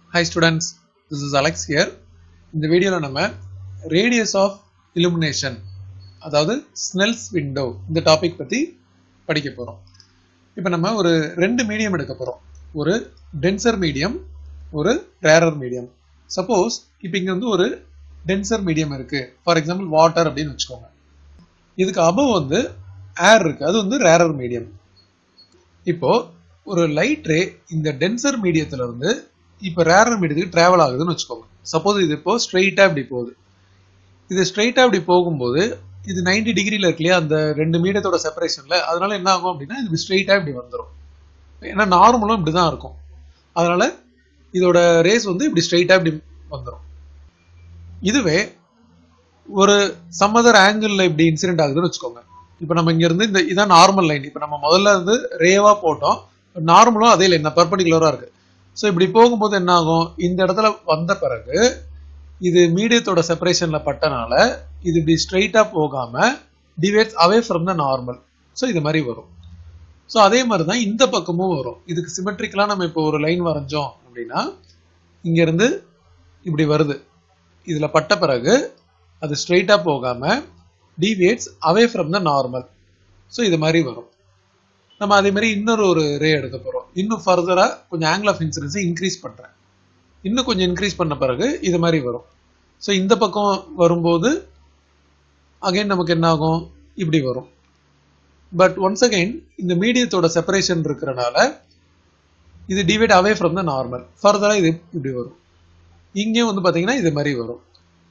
Hi students, this is Alex here. இந்த வீடியோவில் நம்ம ரேடியஸ் ஆஃப் illumination அதாவது ஸ்னெல்ஸ் விண்டோ இந்த டாபிக் பற்றி படிக்க போகிறோம் இப்போ நம்ம ஒரு ரெண்டு மீடியம் எடுக்க போகிறோம் ஒரு டென்சர் மீடியம் ஒரு ரேரர் மீடியம் சப்போஸ் இப்போ இங்கே வந்து ஒரு டென்சர் மீடியம் இருக்குது ஃபார் எக்ஸாம்பிள் வாட்டர் அப்படின்னு வச்சுக்கோங்க இதுக்கு அபவ் வந்து ஏர் இருக்குது அது வந்து ரேரர் மீடியம் இப்போ ஒரு லைட் ரே இந்த டென்சர் மீடியத்துல இருந்து இப்போ ரேரர் மீடியத்துக்கு டிராவல் ஆகுதுன்னு வச்சுக்கோங்க சப்போஸ் இது இப்போ ஸ்ட்ரெயிட்டா இப்படி போகுது இது ஸ்ட்ரெயிட்டா இப்படி போகும்போது இது 90 டிகிரில இருக்கு இல்லையா அந்த ரெண்டு மீடியத்தோட செப்பரேஷன்ல அதனால என்ன ஆகும் அப்படின்னா இது ஸ்ட்ரெயிட்டா இப்படி வந்துடும் ஏன்னா நார்மலும் இப்படி தான் இருக்கும் அதனால இதோட ரேஸ் வந்து இப்படி ஸ்ட்ரெயிட்டா இப்படி வந்துடும் இதுவே ஒரு சம் அதர் ஆங்கிள் இப்படி இன்சிடென்ட் ஆகுதுன்னு வச்சுக்கோங்க இப்போ நம்ம இங்க இருந்து இந்த இதான் நார்மல் லைன் இப்போ நம்ம முதல்ல இருந்து ரேவா போட்டோம் நார்மலும் அதே லைன் பர்பண்டிகுலரா இருக்கு ஸோ இப்படி போகும்போது என்ன ஆகும் இந்த இடத்துல வந்த பிறகு இது மீடியத்தோட செப்பரேஷன்ல பட்டனால இது இப்படி ஸ்ட்ரைட்டா போகாம deviates away from the normal so இது மாதிரி வரும் ஸோ அதே மாதிரி தான் இந்த பக்கமும் வரும் இதுக்கு சிமெட்ரிக்கலா நம்ம இப்போ ஒரு லைன் வரைஞ்சோம் அப்படின்னா இங்க இருந்து இப்படி வருது இதுல பட்ட பிறகு அது ஸ்ட்ரெயிட்டா போகாம deviates away from the normal so இது மாதிரி வரும் நம்ம அதே மாதிரி இன்னொரு ஒரு ரே எடுக்க போறோம் இன்னும் ஃபர்தரா கொஞ்சம் ஆங்கிள் ஆஃப் இன்சிடென்ஸை இன்க்ரீஸ் பண்றேன் இன்னும் கொஞ்சம் இன்க்ரீஸ் பண்ண பிறகு இது மாதிரி வரும் ஸோ இந்த பக்கம் வரும்போது அகைன் நமக்கு என்ன ஆகும் இப்படி வரும் பட் ஒன்ஸ் அகைன் இந்த மீடியத்தோட செப்பரேஷன் இருக்கிறனால இது deviate away from the normal ஃபர்தரா இது இப்படி வரும் இங்கேயும் வந்து பாத்தீங்கன்னா இது மாதிரி வரும்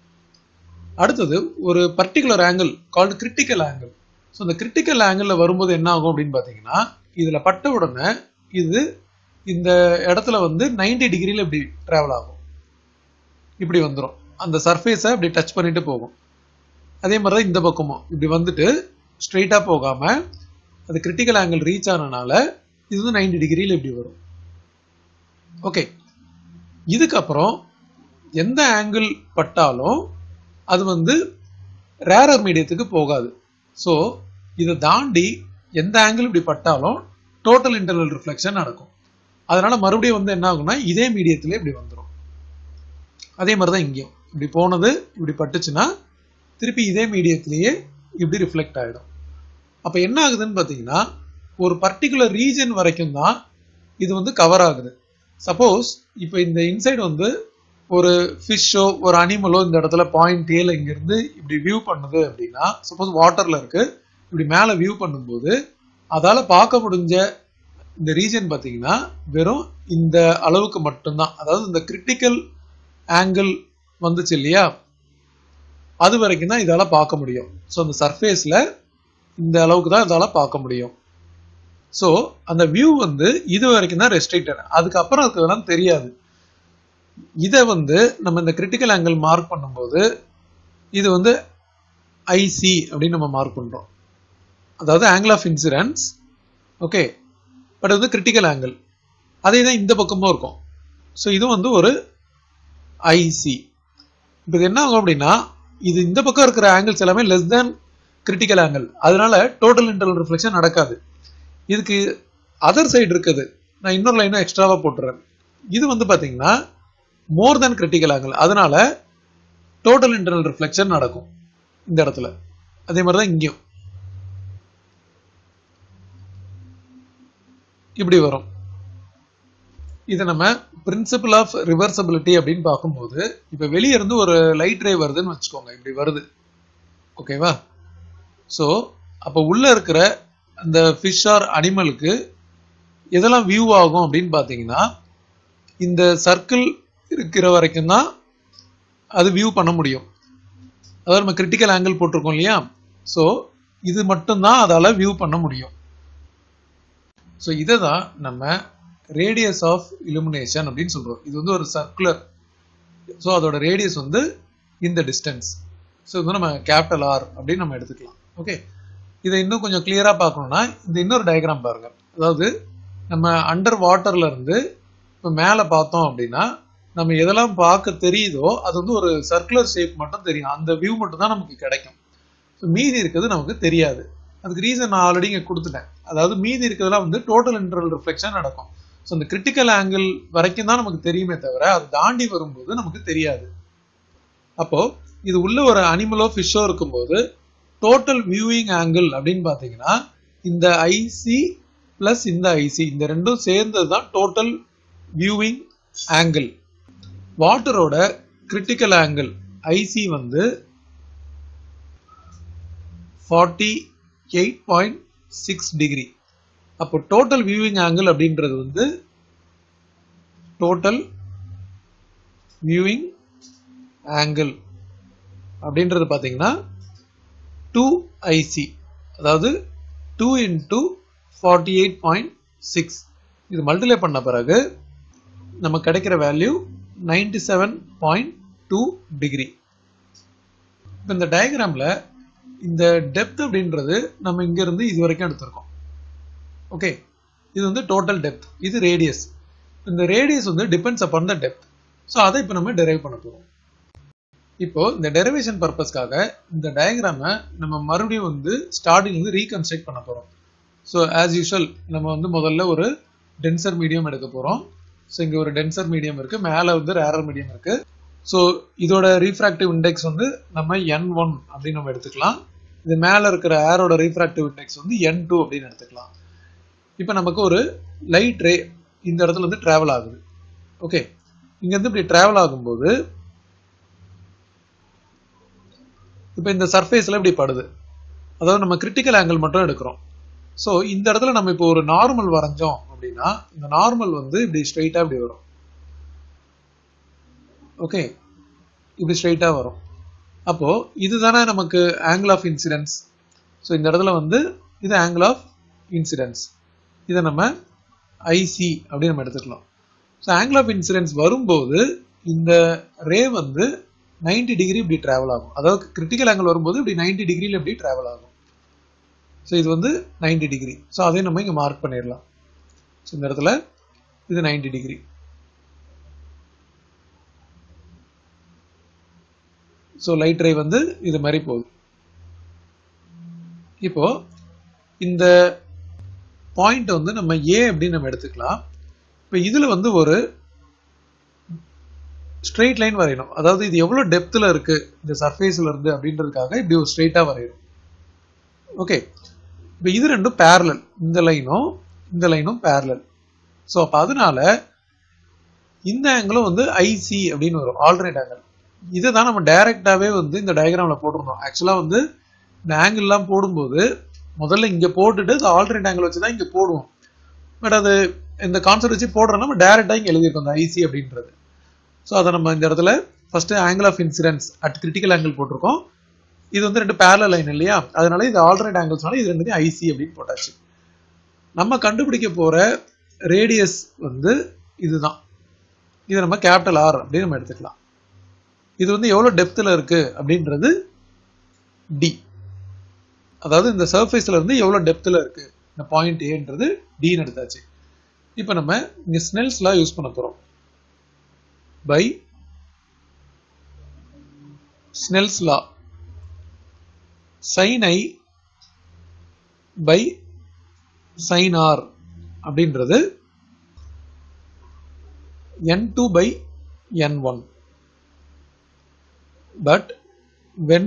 அடுத்தது ஒரு particular angle called critical angle so இந்த கிரிட்டிக்கல் ஆங்கிளில் வரும்போது என்ன ஆகும் அப்படின்னு பார்த்தீங்கன்னா இதில் பட்ட உடனே இது இந்த இடத்துல வந்து 90 டிகிரியில் இப்படி ட்ராவல் ஆகும் இப்படி வந்துடும் அந்த சர்ஃபேஸை இப்படி டச் பண்ணிட்டு போகும் அதே மாதிரி தான் இந்த பக்கமும் இப்படி வந்துட்டு ஸ்ட்ரெயிட்டாக போகாமல் அது கிரிட்டிக்கல் ஆங்கிள் ரீச் ஆனனால இது வந்து 90 டிகிரியில் இப்படி வரும் ஓகே இதுக்கப்புறம் எந்த ஆங்கிள் பட்டாலும் அது வந்து ரேரர் மீடியத்துக்கு போகாது ஸோ இதை தாண்டி எந்த ஆங்கிள் இப்படி பட்டாலும் டோட்டல் இன்டர்வல் ரிஃப்ளெக்ஷன் நடக்கும் அதனால மறுபடியும் வந்து என்ன ஆகும்னா இதே மீடியத்திலே இப்படி வந்துடும் அதே மாதிரி தான் இங்கேயும் இப்படி போனது இப்படி பட்டுச்சுன்னா திருப்பி இதே மீடியத்திலேயே இப்படி ரிஃப்ளெக்ட் ஆகிடும் அப்போ என்ன ஆகுதுன்னு பார்த்தீங்கன்னா ஒரு பர்டிகுலர் ரீஜன் வரைக்கும் தான் இது வந்து கவர் ஆகுது சப்போஸ் இப்போ இந்த இன்சைடு வந்து ஒரு ஃபிஷ்ஷோ ஒரு அனிமலோ இந்த இடத்துல பாயிண்ட் ஏல இங்கிருந்து இப்படி வியூ பண்ணுது அப்படின்னா சப்போஸ் வாட்டர்ல இருக்கு இப்படி மேலே வியூ பண்ணும்போது அதால பார்க்க முடிஞ்ச இந்த ரீஜன் பார்த்தீங்கன்னா வெறும் இந்த அளவுக்கு மட்டும்தான் அதாவது இந்த கிரிட்டிக்கல் ஆங்கிள் வந்துச்சு இல்லையா அது வரைக்கும் தான் இதால பார்க்க முடியும் ஸோ அந்த சர்ஃபேஸ்ல இந்த அளவுக்கு தான் இதால பார்க்க முடியும் ஸோ அந்த வியூ வந்து இது வரைக்கும் தான் ரெஸ்ட்ரிக்டட் அதுக்கப்புறம் இருக்கிறதெல்லாம் தெரியாது இதை வந்து நம்ம இந்த கிரிட்டிக்கல் ஆங்கிள் மார்க் பண்ணும்போது இது வந்து ஐசி அப்படின்னு நம்ம மார்க் பண்றோம் அதாவது angle of incidence okay but வந்து கிரிட்டிக்கல் ஆங்கிள் அதே தான் இந்த பக்கமும் இருக்கும் ஸோ இது வந்து ஒரு ஐசி இப்போ இது என்ன ஆகும் அப்படின்னா இது இந்த பக்கம் இருக்கிற ஆங்கிள்ஸ் எல்லாமே லெஸ் தேன் கிரிட்டிக்கல் ஆங்கிள் அதனால டோட்டல் இன்டர்வல் ரிஃப்ளெக்ஷன் நடக்காது இதுக்கு அதர் சைடு இருக்குது நான் இன்னொரு லைனும் எக்ஸ்ட்ராவா போட்டுறேன் இது வந்து பாத்தீங்கன்னா மோர் தேன் கிரிட்டிக்கல் ஆங்கிள் அதனால டோட்டல் இன்டர்னல் ரிஃப்ளெக்ஷன் நடக்கும் இந்த இடத்துல அதே மாதிரி தான் இங்கேயும் இப்படி வரும் இதை நம்ம பிரின்சிபல் ஆஃப் ரிவர்சபிலிட்டி அப்படின்னு பார்க்கும்போது இப்போ வெளியே இருந்து ஒரு லைட் ரே வருதுன்னு வச்சுக்கோங்க இப்படி வருது ஓகேவா ஸோ அப்போ உள்ள இருக்கிற அந்த ஃபிஷ் ஆர் அனிமலுக்கு எதெல்லாம் வியூ ஆகும் அப்படின்னு பார்த்தீங்கன்னா இந்த சர்க்கிள் இருக்கிற வரைக்கும் தான் அது வியூ பண்ண முடியும் அதாவது நம்ம கிரிட்டிக்கல் ஆங்கிள் போட்டிருக்கோம் இல்லையா ஸோ இது மட்டும்தான் அதால வியூ பண்ண முடியும் ஸோ இதை தான் நம்ம ரேடியஸ் ஆஃப் இலுமினேஷன் அப்படின்னு சொல்றோம் இது வந்து ஒரு சர்க்குலர் ஸோ அதோட ரேடியஸ் வந்து இந்த டிஸ்டன்ஸ் ஸோ இது வந்து நம்ம கேபிட்டல் ஆர் அப்படின்னு நம்ம எடுத்துக்கலாம் ஓகே இதை இன்னும் கொஞ்சம் கிளியரா பார்க்கணும்னா இந்த இன்னொரு டயக்ராம் பாருங்க அதாவது நம்ம அண்டர் வாட்டர்ல இருந்து இப்போ மேலே பார்த்தோம் அப்படின்னா நம்ம எதெல்லாம் பார்க்க தெரியுதோ அது வந்து ஒரு சர்க்குலர் ஷேப் மட்டும் தெரியும் அந்த வியூ மட்டும் தான் நமக்கு கிடைக்கும் ஸோ மீதி இருக்கிறது நமக்கு தெரியாது அதுக்கு ரீசன் நான் ஆல்ரெடி இங்கே கொடுத்துட்டேன் அதாவது மீதி இருக்கிறதுலாம் வந்து டோட்டல் இன்டர்வல் ரிஃப்ளெக்ஷன் நடக்கும் ஸோ அந்த கிரிட்டிக்கல் ஆங்கிள் வரைக்கும் தான் நமக்கு தெரியுமே தவிர அது தாண்டி வரும்போது நமக்கு தெரியாது அப்போ இது உள்ள ஒரு அனிமலோ ஃபிஷ்ஷோ இருக்கும்போது டோட்டல் வியூவிங் ஆங்கிள் அப்படின்னு பார்த்தீங்கன்னா இந்த ஐசி பிளஸ் இந்த ஐசி இந்த ரெண்டும் சேர்ந்தது தான் டோட்டல் வியூவிங் ஆங்கிள் வாட்டரோட கிரிட்டிக்கல் ஆங்கிள் ஐசி வந்து forty eight point six degree அப்போ டோட்டல் வியூவிங் ஆங்கிள் அப்படின்றது வந்து டோட்டல் வியூவிங் ஆங்கிள் அப்படின்றது பார்த்தீங்கன்னா டூ ஐசி அதாவது two into forty eight point six இது மல்டிப்ளை பண்ண பிறகு நமக்கு கிடைக்கிற value ninety seven point two degree இப்போ இந்த டயக்ராமில் இந்த டெப்த் அப்படின்றது நம்ம இங்கேருந்து இது வரைக்கும் எடுத்திருக்கோம் ஓகே இது வந்து டோட்டல் டெப்த் இது ரேடியஸ் இந்த ரேடியஸ் வந்து depends upon the depth so அதை இப்போ நம்ம டெரைவ் பண்ண போகிறோம் இப்போ இந்த டெரிவேஷன் பர்பஸ்க்காக இந்த டயக்ராமை நம்ம மறுபடியும் வந்து ஸ்டார்டிங் வந்து ரீகன்ஸ்ட்ரக்ட் பண்ண போகிறோம் ஸோ ஆஸ் யூஷுவல் நம்ம வந்து முதல்ல ஒரு டென்சர் மீடியம் எடுக்க போகிறோம் ஸோ இங்கே ஒரு டென்சர் மீடியம் இருக்குது மேலே வந்து ரேரர் மீடியம் இருக்குது ஸோ இதோட ரீஃப்ராக்டிவ் இண்டெக்ஸ் வந்து நம்ம என் ஒன் அப்படின்னு நம்ம எடுத்துக்கலாம் இது மேலே இருக்கிற ஏரோட ரீஃப்ராக்டிவ் இண்டெக்ஸ் வந்து என் டூ அப்படின்னு எடுத்துக்கலாம் இப்போ நமக்கு ஒரு லைட் ரே இந்த இடத்துல வந்து ட்ராவல் ஆகுது ஓகே இங்கேருந்து இப்படி ட்ராவல் ஆகும்போது இப்போ இந்த சர்ஃபேஸில் இப்படி படுது அதாவது நம்ம கிரிட்டிக்கல் ஆங்கிள் மட்டும் எடுக்கிறோம் ஸோ இந்த இடத்துல நம்ம இப்போ ஒரு நார்மல் வரைஞ்சோம் அப்படின்னா இந்த நார்மல் வந்து இப்படி ஸ்ட்ரைட்டாக இப்படி வரும் ஓகே இப்படி ஸ்ட்ரைட்டாக வரும் அப்போ இதுதானே நமக்கு ஆங்கிள் ஆஃப் இன்சிடென்ஸ் ஸோ இந்த இடத்துல வந்து இது ஆங்கிள் ஆஃப் இன்சிடென்ஸ் இதை நம்ம ஐசி அப்படின்னு நம்ம எடுத்துக்கலாம் ஸோ ஆங்கிள் ஆஃப் இன்சிடென்ஸ் வரும்போது இந்த ரே வந்து நைன்டி டிகிரி இப்படி டிராவல் ஆகும் அதாவது கிரிட்டிக்கல் ஆங்கிள் வரும்போது இப்படி நைன்டி டிகிரியில் இப்படி டிராவல் ஆகும் ஸோ இது வந்து நைன்டி டிகிரி ஸோ அதையும் நம்ம இங்கே மார்க் பண்ணிடலாம் ஸோ இந்த இடத்துல இது ninety degree so light ray வந்து இது மாதிரி போகுது இப்போ இந்த பாயிண்ட் வந்து நம்ம ஏ அப்படின்னு நம்ம எடுத்துக்கலாம் இப்போ இதில் வந்து ஒரு ஸ்ட்ரெயிட் லைன் வரையணும் அதாவது இது எவ்வளோ டெப்த்தில் இருக்கு இந்த சர்ஃபேஸில் இருந்து அப்படின்றதுக்காக இப்படி ஒரு ஸ்ட்ரெயிட்டாக வரையணும் ஓகே இப்போ இது ரெண்டும் பேரலல் இந்த லைனும் இந்த லைனும் பேரலல் ஸோ அப்போ அதனால இந்த ஆங்கிளும் வந்து ஐசி அப்படின்னு வரும் ஆல்டர்னேட் ஆங்கிள் இதை தான் நம்ம டைரெக்டாகவே வந்து இந்த டயக்ராமில் போட்டிருந்தோம் ஆக்சுவலாக வந்து இந்த ஆங்கிள்லாம் போடும்போது முதல்ல இங்கே போட்டுட்டு இந்த ஆல்டர்னேட் ஆங்கிள் வச்சு தான் இங்கே போடுவோம் பட் அது இந்த கான்செப்ட் வச்சு போடுறோம் நம்ம டேரெக்டாக இங்கே எழுதியிருக்கோம் அந்த ஐசி அப்படின்றது ஸோ அதை நம்ம இந்த இடத்துல first angle of incidence at critical angle போட்டிருக்கோம் இது வந்து ரெண்டு பேரல் லைன் இல்லையா அதனால இது ஆல்டர்னேட் ஆங்கிள்ஸ்னால இது ரெண்டுத்தையும் ஐசி அப்படின்னு போட்டாச்சு நம்ம கண்டுபிடிக்க போற ரேடியஸ் வந்து இதுதான் இதை நம்ம கேபிட்டல் ஆர் அப்படின்னு நம்ம எடுத்துக்கலாம் இது வந்து எவ்வளோ டெப்த்தில் இருக்கு அப்படின்றது டி அதாவது இந்த சர்ஃபேஸ்ல இருந்து எவ்வளோ டெப்த்தில் இருக்கு இந்த பாயிண்ட் ஏன்றது டின்னு எடுத்தாச்சு இப்போ நம்ம இங்கே ஸ்னெல்ஸ்லாம் யூஸ் பண்ண போகிறோம் by Snell's law sin i by sin r அப்படின்றது n2 by n1 but when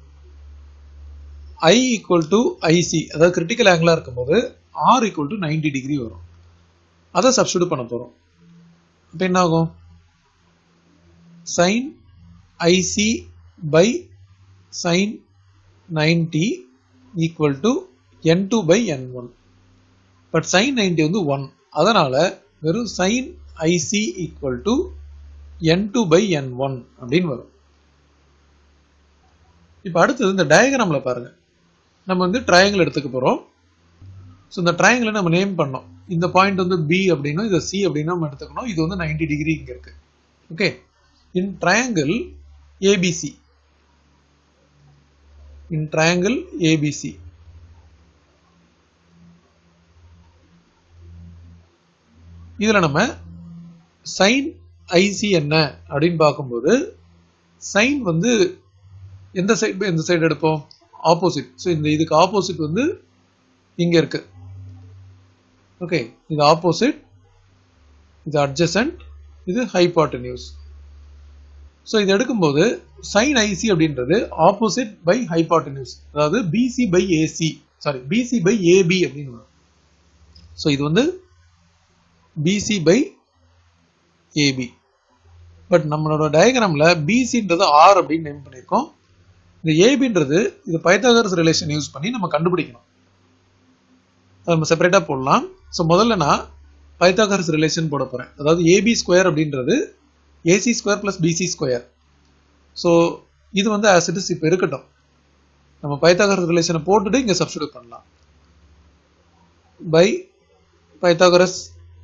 i equal to ic அதாவது கிரிட்டிக்கல் ஆங்கிளா இருக்கும்போது r equal to 90 டிகிரி வரும் அதை சப்ஸ்டியூட் பண்ண போறோம் அப்ப என்ன ஆகும் sin IC by sin 90 equal to n2 by n1 but sin 90 வந்து 1 அதனால வெறும் sin IC equal to n2 by n1 அப்படின்னு வரும் இப்போ அடுத்தது இந்த டயக்ராம்ல பாருங்க நம்ம வந்து ட்ரையாங்கிள் எடுத்துக்க போறோம் ஸோ இந்த ட்ரையாங்கிளை நம்ம நேம் பண்ணோம் இந்த பாயிண்ட் வந்து பி அப்படின்னும் இதை சி அப்படின்னு நம்ம எடுத்துக்கணும் இது வந்து 90 டிகிரி இங்க இருக்கு okay in triangle ABC. In triangle ABC. இதுல நம்ம சைன் ஐசி என்ன அப்படின்னு பார்க்கும்போது சைன் வந்து எந்த சைடு எந்த சைடு எடுப்போம் ஆப்போசிட் ஸோ இந்த இதுக்கு ஆப்போசிட் வந்து இங்க இருக்கு ஓகே இது ஆப்போசிட் இது அட்ஜசன்ட் இது ஹைபாட்டன்யூஸ் ஸோ இது எடுக்கும்போது சைன் ஐசி அப்படின்றது ஆப்போசிட் பை ஹைபாட்டன்யூஸ் அதாவது BC by AC sorry BC by AB அப்படின்னு வரும் ஸோ இது வந்து பிசி பை ஏபி பட் நம்மளோட டயக்ராமில் பிசின்றது ஆர் அப்படின்னு நேம் பண்ணியிருக்கோம் இந்த ஏபின்றது இது பைத்தாகரஸ் ரிலேஷன் யூஸ் பண்ணி நம்ம கண்டுபிடிக்கணும் அதை நம்ம செப்பரேட்டாக போடலாம் ஸோ முதல்ல நான் பைத்தாகரஸ் ரிலேஷன் போட போகிறேன் அதாவது ஏபி ஸ்கொயர் அப்படின்றது AC square plus BC square so இது வந்து ஆஸ் இட் இஸ் இப்போ இருக்கட்டும் நம்ம பைத்தாகரஸ் ரிலேஷனை போட்டுட்டு இங்கே சப்ஸ்டியூட் பண்ணலாம் பை பைத்தாகரஸ்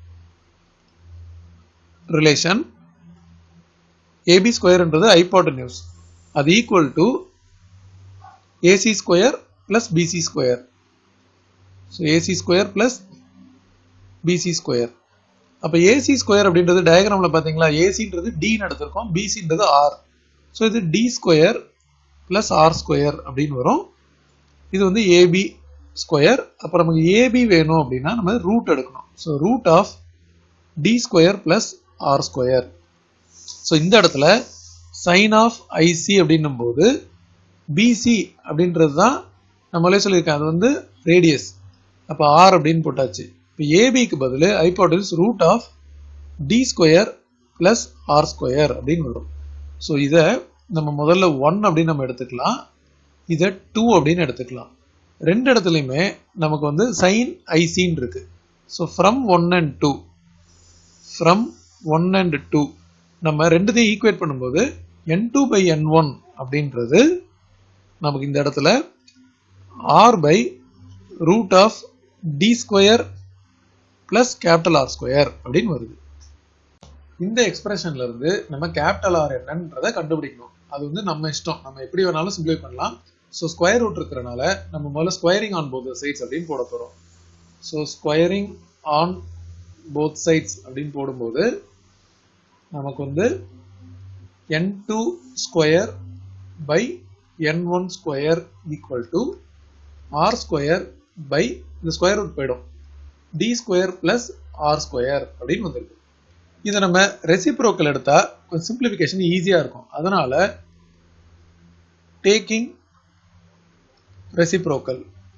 ரிலேஷன் ஏபி ஸ்கொயர்ன்றது ஹைபாட்டன்யூஸ் அது equal to AC square plus BC square so AC square plus BC square அப்போ ஏசி ஸ்கொயர் அப்படின்றது டயக்ராமில் பார்த்தீங்களா ஏசின்றது டின்னு எடுத்திருக்கோம் பிசின்றது ஆர் ஸோ இது D square plus R square அப்படின்னு வரும் இது வந்து ஏபி ஸ்கொயர் அப்போ நமக்கு ஏபி வேணும் அப்படின்னா நம்ம ரூட் எடுக்கணும் so root of D square plus R square so இந்த இடத்துல சைன் ஆஃப் ஐசி அப்படின்னும் போது பிசி அப்படின்றது தான் நம்மளே சொல்லியிருக்கேன் அது வந்து ரேடியஸ் அப்போ ஆர் அப்படின்னு போட்டாச்சு இப்போ ஏபிக்கு பதில் ஐபாட்டில்ஸ் root of D square plus R square அப்படின்னு வரும் ஸோ இதை நம்ம முதல்ல ஒன் அப்படின்னு நம்ம எடுத்துக்கலாம் இதை டூ அப்படின்னு எடுத்துக்கலாம் ரெண்டு இடத்துலையுமே நமக்கு வந்து சைன் ஐசின்னு இருக்கு so from one and two from one and two நம்ம ரெண்டுத்தையும் ஈக்குவேட் பண்ணும்போது N two by N one அப்படின்றது நமக்கு இந்த இடத்துல R by root of D square plus capital R square அப்படின்னு வருது இந்த எக்ஸ்பிரஷன்ல இருந்து நம்ம கேபிட்டல் ஆர் என்னன்றதை கண்டுபிடிக்கணும் அது வந்து நம்ம இஷ்டம் நம்ம எப்படி வேணாலும் சிம்பிளை பண்ணலாம் ஸோ ஸ்கொயர் ரூட் இருக்கிறனால நம்ம முதல்ல ஸ்கொயரிங் ஆன் போத் சைட்ஸ் அப்படின்னு போட போகிறோம் so squaring on both sides அப்படின்னு போடும்போது நமக்கு வந்து N two square by N one square equal to R square by இந்த ஸ்கொயர் ரூட் போயிடும் D square plus R square அப்படின்னு வந்திருக்கு இதை நம்ம ரெசிப்ரோக்கல் எடுத்தா கொஞ்சம் சிம்பிளிஃபிகேஷன் ஈஸியா இருக்கும் அதனால டேக்கிங் ரெசிப்ரோக்கல்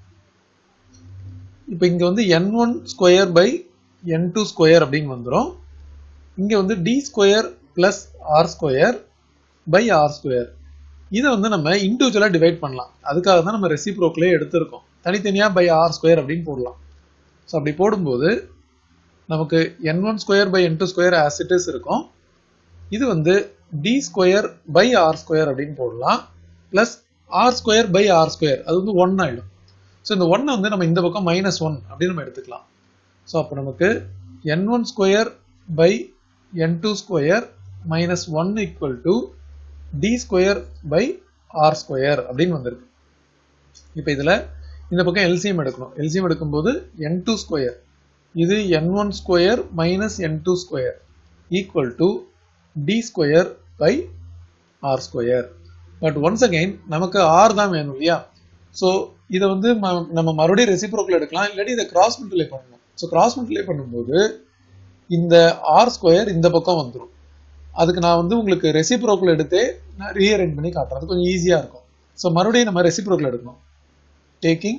இப்போ இங்க வந்து N one square by N two square அப்படின்னு வந்துடும் இங்க வந்து D square plus R square by R square இதை வந்து நம்ம இண்டிவிஜுவலா டிவைட் பண்ணலாம் அதுக்காக தான் நம்ம ரெசிப்ரோக்கலே எடுத்திருக்கோம் தனித்தனியா பை ஆர் ஸ்கொயர் அப்படின்னு போடலாம் ஸோ அப்படி போடும்போது நமக்கு N one square by N two square as it is இருக்கும் இது வந்து D square by R square அப்படின்னு போடலாம் plus R square by R square அது வந்து ஒன் ஆயிடும் ஸோ இந்த ஒன்னை வந்து நம்ம இந்த பக்கம் மைனஸ் ஒன் அப்படின்னு நம்ம எடுத்துக்கலாம் ஸோ அப்போ நமக்கு N one square by N two square minus one equal to D square by R square அப்படின்னு வந்திருக்கு இப்போ இதில் இந்த பக்கம் எல்சிஎம் எடுக்கணும் எல்சிஎம் எடுக்கும்போது என் டூ ஸ்கொயர் இது N one square minus N two square equal to D square by R square but once again நமக்கு ஆர் தான் வேணும் இல்லையா ஸோ இதை வந்து ம- நம்ம மறுபடியும் ரெசிப்ரோக்கில் எடுக்கலாம் இல்லாட்டி இதை கிராஸ் மல்டிப்ளை பண்ணணும் ஸோ கிராஸ் மல்டிப்ளை பண்ணும்போது இந்த ஆர் ஸ்கொயர் இந்த பக்கம் வந்துடும் அதுக்கு நான் வந்து உங்களுக்கு ரெசிப்ரோக்கில் எடுத்தே நான் ரீஅரேஞ்ச் பண்ணி காட்டுறேன் அது கொஞ்சம் ஈஸியாக இருக்கும் ஸோ மறுபடியும் நம்ம ரெசிப்ரோக்கில் எடுக்கணும் டேக்கிங்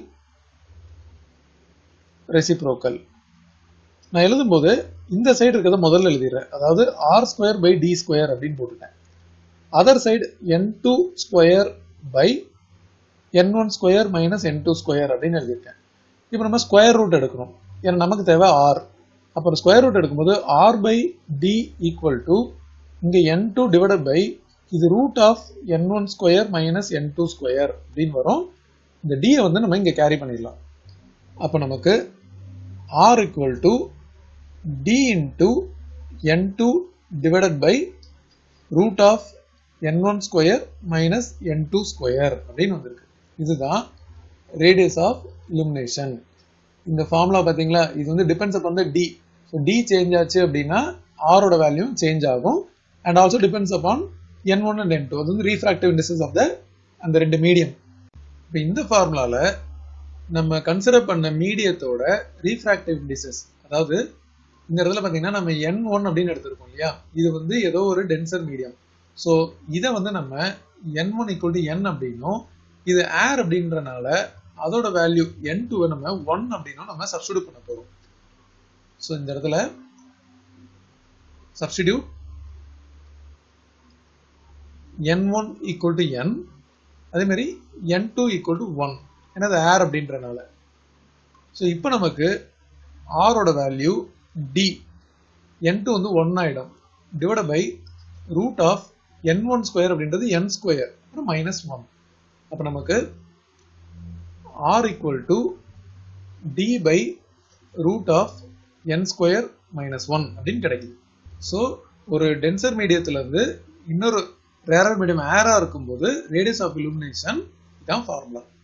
ரெசிப்ரோக்கல் நான் எழுதும்போது இந்த சைடு இருக்கிறத முதல்ல எழுதிடுறேன் அதாவது R square by D square அப்படின்னு போட்டுட்டேன் other side N two square by N one square minus N two square அப்படின்னு எழுதியிருக்கேன் இப்போ நம்ம ஸ்கொயர் ரூட் எடுக்கணும் ஏன்னா நமக்கு தேவை ஆர் அப்புறம் ஸ்கொயர் ரூட் எடுக்கும்போது R by D equal to இங்கே என் டூ டிவைடட் பை இது root of N one square minus N two square அப்படின்னு வரும் இந்த டியை வந்து நம்ம இங்கே கேரி பண்ணிடலாம் அப்போ நமக்கு R equal to D into N two divided by root of N one square minus N two square அப்படின்னு வந்திருக்கு இதுதான் ரேடியஸ் ஆஃப் illumination இந்த ஃபார்முலா பார்த்தீங்களா இது வந்து depends upon the D so D change ஆச்சு அப்படின்னா ஆரோட வேல்யூ சேஞ்ச் ஆகும் and also depends upon N one and N two அது வந்து ரீஃப்ராக்டிவ் இண்டிசஸ் ஆஃப் த அந்த ரெண்டு மீடியம் இப்போ இந்த ஃபார்முலால நம்ம கன்சிடர் பண்ண மீடியத்தோட ரீஃப்ராக்டிவ் இண்டிசஸ் அதாவது இந்த இடத்துல பார்த்தீங்கன்னா நம்ம என் ஒன் அப்படின்னு எடுத்திருக்கோம் இல்லையா இது வந்து ஏதோ ஒரு டென்சர் மீடியம் ஸோ இதை வந்து நம்ம N one equal to N அப்படின்னும் இது ஏர் அப்படின்றனால அதோட வேல்யூ என் டூவை நம்ம ஒன் அப்படின்னும் நம்ம சப்ஸ்டியூட் பண்ண போகிறோம் ஸோ இந்த இடத்துல substitute n one equal to n அதே மாதிரி n two equal to one ஏன்னா அது ஏர் அப்படின்றனால ஸோ இப்போ நமக்கு ஆரோட வேல்யூ டி என் டூ வந்து ஒன் ஆயிடும் divide by root of N one square அப்படின்றது என் ஸ்கொயர் அப்புறம் மைனஸ் ஒன் அப்போ நமக்கு R equal to t by root of n square minus one அப்படின்னு கிடைக்குது ஸோ ஒரு டென்சர் மீடியத்துலேருந்து இன்னொரு ரேரர் மீடியம் ஏராக இருக்கும்போது ரேடியஸ் ஆஃப் இலுமினேஷன் இதான் ஃபார்முலா